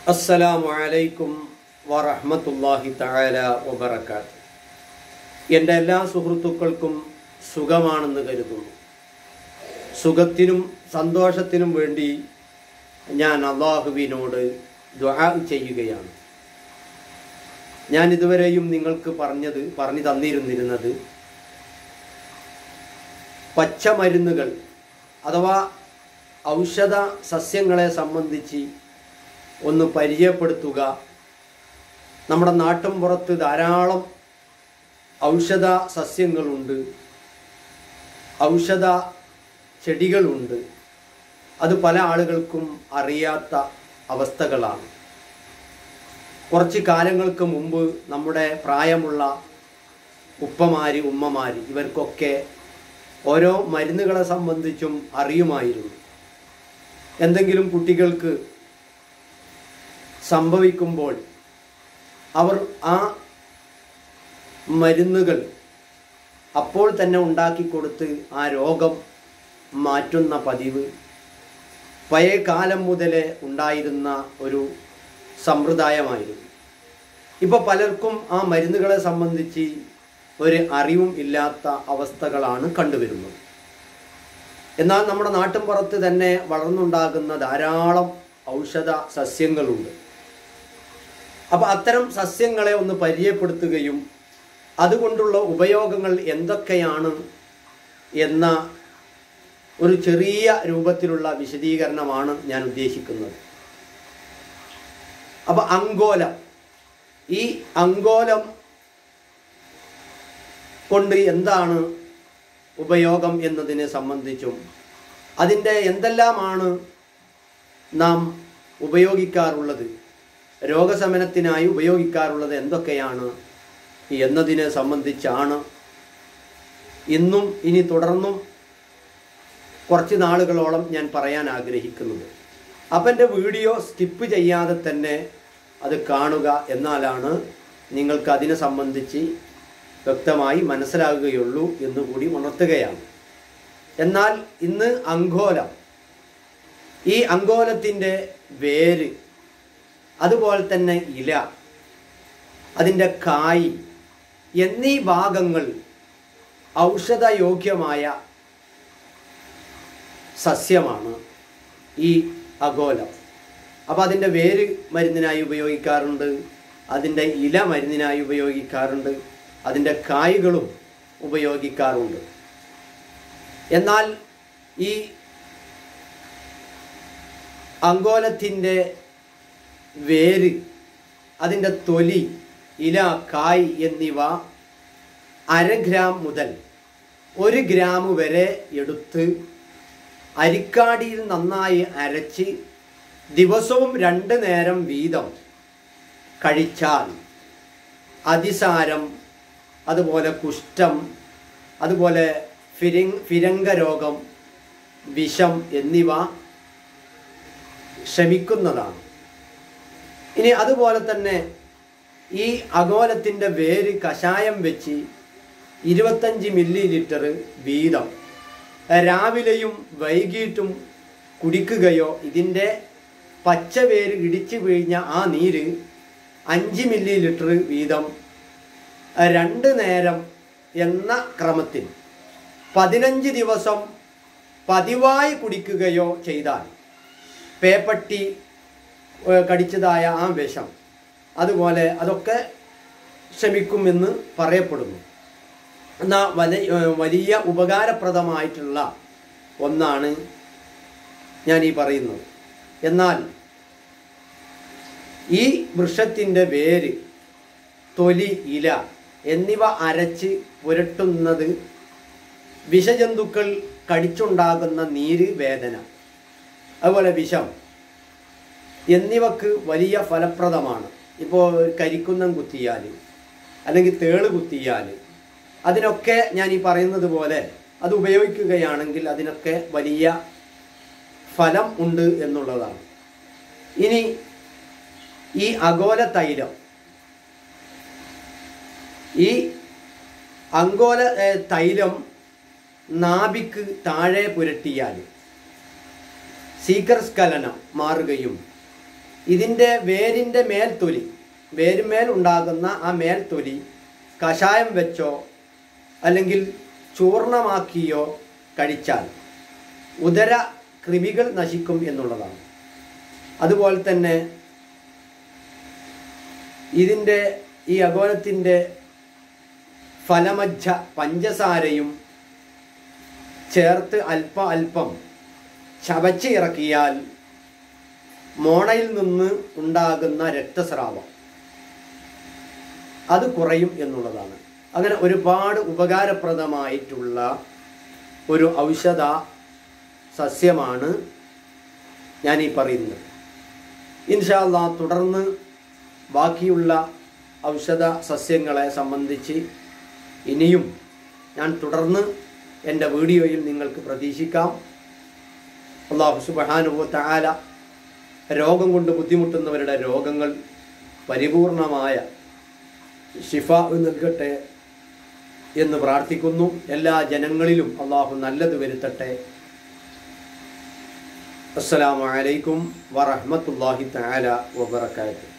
അസ്സലാമു അലൈക്കും വറഹ്മത്തുള്ളാഹി തആല വബറകാത്ത് എൻ്റെ എല്ലാ സുഹൃത്തുക്കൾക്കും സുഖമാണെന്ന് കരുതുന്നു സുഖത്തിനും സന്തോഷത്തിനും വേണ്ടി ഞാൻ അള്ളാഹുവിനോട് ദുആ ചെയ്യുകയാണ് ഞാൻ ഇതുവരെയും നിങ്ങൾക്ക് പറഞ്ഞത് പറഞ്ഞു തന്നിരുന്നിരുന്നത് പച്ചമരുന്നുകൾ അഥവാ ഔഷധ സസ്യങ്ങളെ സംബന്ധിച്ച് ഒന്ന് പരിചയപ്പെടുത്തുക നമ്മുടെ നാട്ടിൻ പുറത്ത് ധാരാളം ഔഷധ സസ്യങ്ങളുണ്ട് ഔഷധ ചെടികളുണ്ട് അത് പല ആളുകൾക്കും അറിയാത്ത അവസ്ഥകളാണ് കുറച്ച് കാലങ്ങൾക്ക് മുമ്പ് നമ്മുടെ പ്രായമുള്ള ഉപ്പമാര് ഉമ്മമാര് ഇവർക്കൊക്കെ ഓരോ മരുന്നുകളെ സംബന്ധിച്ചും അറിയുമായിരുന്നു എന്തെങ്കിലും കുട്ടികൾക്ക് സംഭവിക്കുമ്പോൾ അവർ ആ മരുന്നുകൾ അപ്പോൾ തന്നെ ഉണ്ടാക്കിക്കൊടുത്ത് ആ രോഗം മാറ്റുന്ന പതിവ് പഴയ കാലം മുതലേ ഉണ്ടായിരുന്ന ഒരു സമ്പ്രദായമായിരുന്നു ഇപ്പോൾ പലർക്കും ആ മരുന്നുകളെ സംബന്ധിച്ച് ഒരു അറിവും ഇല്ലാത്ത അവസ്ഥകളാണ് കണ്ടുവരുന്നത് എന്നാൽ നമ്മുടെ നാട്ടിൻപുറത്ത് തന്നെ വളർന്നുണ്ടാകുന്ന ധാരാളം ഔഷധ സസ്യങ്ങളുണ്ട് അപ്പോൾ അത്തരം സസ്യങ്ങളെ ഒന്ന് പരിചയപ്പെടുത്തുകയും അതുകൊണ്ടുള്ള ഉപയോഗങ്ങൾ എന്തൊക്കെയാണ് എന്ന ഒരു ചെറിയ രൂപത്തിലുള്ള വിശദീകരണമാണ് ഞാൻ ഉദ്ദേശിക്കുന്നത് അപ്പോൾ അങ്കോലം ഈ അങ്കോലം കൊണ്ട് എന്താണ് ഉപയോഗം എന്നതിനെ സംബന്ധിച്ചും അതിൻ്റെ എന്തെല്ലാമാണ് നാം ഉപയോഗിക്കാറുള്ളത് രോഗശമനത്തിനായി ഉപയോഗിക്കാറുള്ളത് എന്തൊക്കെയാണ് എന്നതിനെ സംബന്ധിച്ചാണ് ഇന്നും ഇനി തുടർന്നും കുറച്ച് നാളുകളോളം ഞാൻ പറയാൻ ആഗ്രഹിക്കുന്നത് അപ്പം എൻ്റെ വീഡിയോ സ്കിപ്പ് ചെയ്യാതെ തന്നെ അത് കാണുക എന്നാലാണ് നിങ്ങൾക്ക് അതിനെ സംബന്ധിച്ച് വ്യക്തമായി മനസ്സിലാകുകയുള്ളൂ എന്നുകൂടി ഉണർത്തുകയാണ് എന്നാൽ ഇന്ന് അങ്കോലം ഈ അങ്കോലത്തിൻ്റെ വേര് അതുപോലെ തന്നെ ഇല അതിൻ്റെ കായ് എന്നീ ഭാഗങ്ങൾ ഔഷധയോഗ്യമായ സസ്യമാണ് ഈ അഗോലം അപ്പോൾ അതിൻ്റെ വേര് മരുന്നിനായി ഉപയോഗിക്കാറുണ്ട് അതിൻ്റെ ഇല മരുന്നിനായി ഉപയോഗിക്കാറുണ്ട് അതിൻ്റെ കായ്കളും ഉപയോഗിക്കാറുണ്ട് എന്നാൽ ഈ അങ്കോലത്തിൻ്റെ വേര് അതിൻ്റെ തൊലി ഇല കായ് എന്നിവ അര ഗ്രാം മുതൽ ഒരു ഗ്രാം വരെ എടുത്ത് അരിക്കാടിയിൽ നന്നായി അരച്ച് ദിവസവും രണ്ട് നേരം വീതം കഴിച്ചാൽ അതിസാരം അതുപോലെ കുഷ്ഠം അതുപോലെ ഫിരി ഫിരംഗ രോഗം വിഷം എന്നിവ ക്ഷമിക്കുന്നതാണ് ഇനി അതുപോലെ തന്നെ ഈ അഗോലത്തിൻ്റെ വേര് കഷായം വെച്ച് ഇരുപത്തഞ്ച് മില്ലി ലിറ്റർ വീതം രാവിലെയും വൈകിട്ടും കുടിക്കുകയോ ഇതിൻ്റെ പച്ച വേര് ഇടിച്ചു പിഴിഞ്ഞ ആ നീര് അഞ്ച് മില്ലി ലിറ്റർ വീതം രണ്ട് നേരം എന്ന ക്രമത്തിൽ പതിനഞ്ച് ദിവസം പതിവായി കുടിക്കുകയോ ചെയ്താൽ പേപ്പട്ടി ഏഹ്, കടിച്ചതായ ആ വിഷം അതുപോലെ അതൊക്കെ ക്ഷമിക്കുമെന്ന് പറയപ്പെടുന്നു എന്നാൽ വലിയ ഏഹ്, വലിയ ഉപകാരപ്രദമായിട്ടുള്ള ഒന്നാണ് ഞാൻ ഈ പറയുന്നത് എന്നാൽ ഈ വൃക്ഷത്തിൻ്റെ വേര് തൊലി ഇല എന്നിവ അരച്ച് പുരട്ടുന്നത് വിഷജന്തുക്കൾ കടിച്ചുണ്ടാകുന്ന നീര് വേദന അതുപോലെ വിഷം എന്നിവക്ക് വലിയ ഫലപ്രദമാണ് ഇപ്പോൾ കരിക്കുന്നം കുത്തിയാൽ അല്ലെങ്കിൽ തേള് കുത്തിയാൽ അതിനൊക്കെ ഞാൻ ഈ പറയുന്നത് പോലെ അത് ഉപയോഗിക്കുകയാണെങ്കിൽ അതിനൊക്കെ വലിയ ഫലം ഉണ്ട് എന്നുള്ളതാണ് ഇനി ഈ അഗോല തൈലം ഈ അങ്കോല ഏ, തൈലം നാഭിക്ക് താഴെ പുരട്ടിയാൽ സീക്കർ സ്ഖലനം മാറുകയും ഇതിൻ്റെ വേരിൻ്റെ മേൽത്തൊലി വേരുമേൽ ഉണ്ടാകുന്ന ആ മേൽത്തൊലി കഷായം വെച്ചോ അല്ലെങ്കിൽ ചൂർണമാക്കിയോ കഴിച്ചാൽ ഉദര കൃമികൾ നശിക്കും എന്നുള്ളതാണ് അതുപോലെ തന്നെ ഇതിൻ്റെ ഈ അഗോലത്തിൻ്റെ ഫലമജ്ജ പഞ്ചസാരയും ചേർത്ത് അല്പ അല്പം ചവച്ച് ഇറക്കിയാൽ മോണയിൽ നിന്ന് ഉണ്ടാകുന്ന രക്തസ്രാവം അത് കുറയും എന്നുള്ളതാണ് അങ്ങനെ ഒരുപാട് ഉപകാരപ്രദമായിട്ടുള്ള ഒരു ഔഷധ സസ്യമാണ് ഞാൻ ഈ പറയുന്നത് ഇൻഷാല്ല തുടർന്ന് ബാക്കിയുള്ള ഔഷധ സസ്യങ്ങളെ സംബന്ധിച്ച് ഇനിയും ഞാൻ തുടർന്ന് എൻ്റെ വീഡിയോയിൽ നിങ്ങൾക്ക് പ്രതീക്ഷിക്കാം അള്ളാഹു സുബഹാനുഭവ താല രോഗം കൊണ്ട് ബുദ്ധിമുട്ടുന്നവരുടെ രോഗങ്ങൾ പരിപൂർണമായ ഷിഫ നൽകട്ടെ എന്ന് പ്രാർത്ഥിക്കുന്നു എല്ലാ ജനങ്ങളിലും അള്ളാഹു നല്ലത് വരുത്തട്ടെ അസ്സലാമു അലൈക്കും വറഹ്മത്തുള്ളാഹി തആല വബറകാതുഹു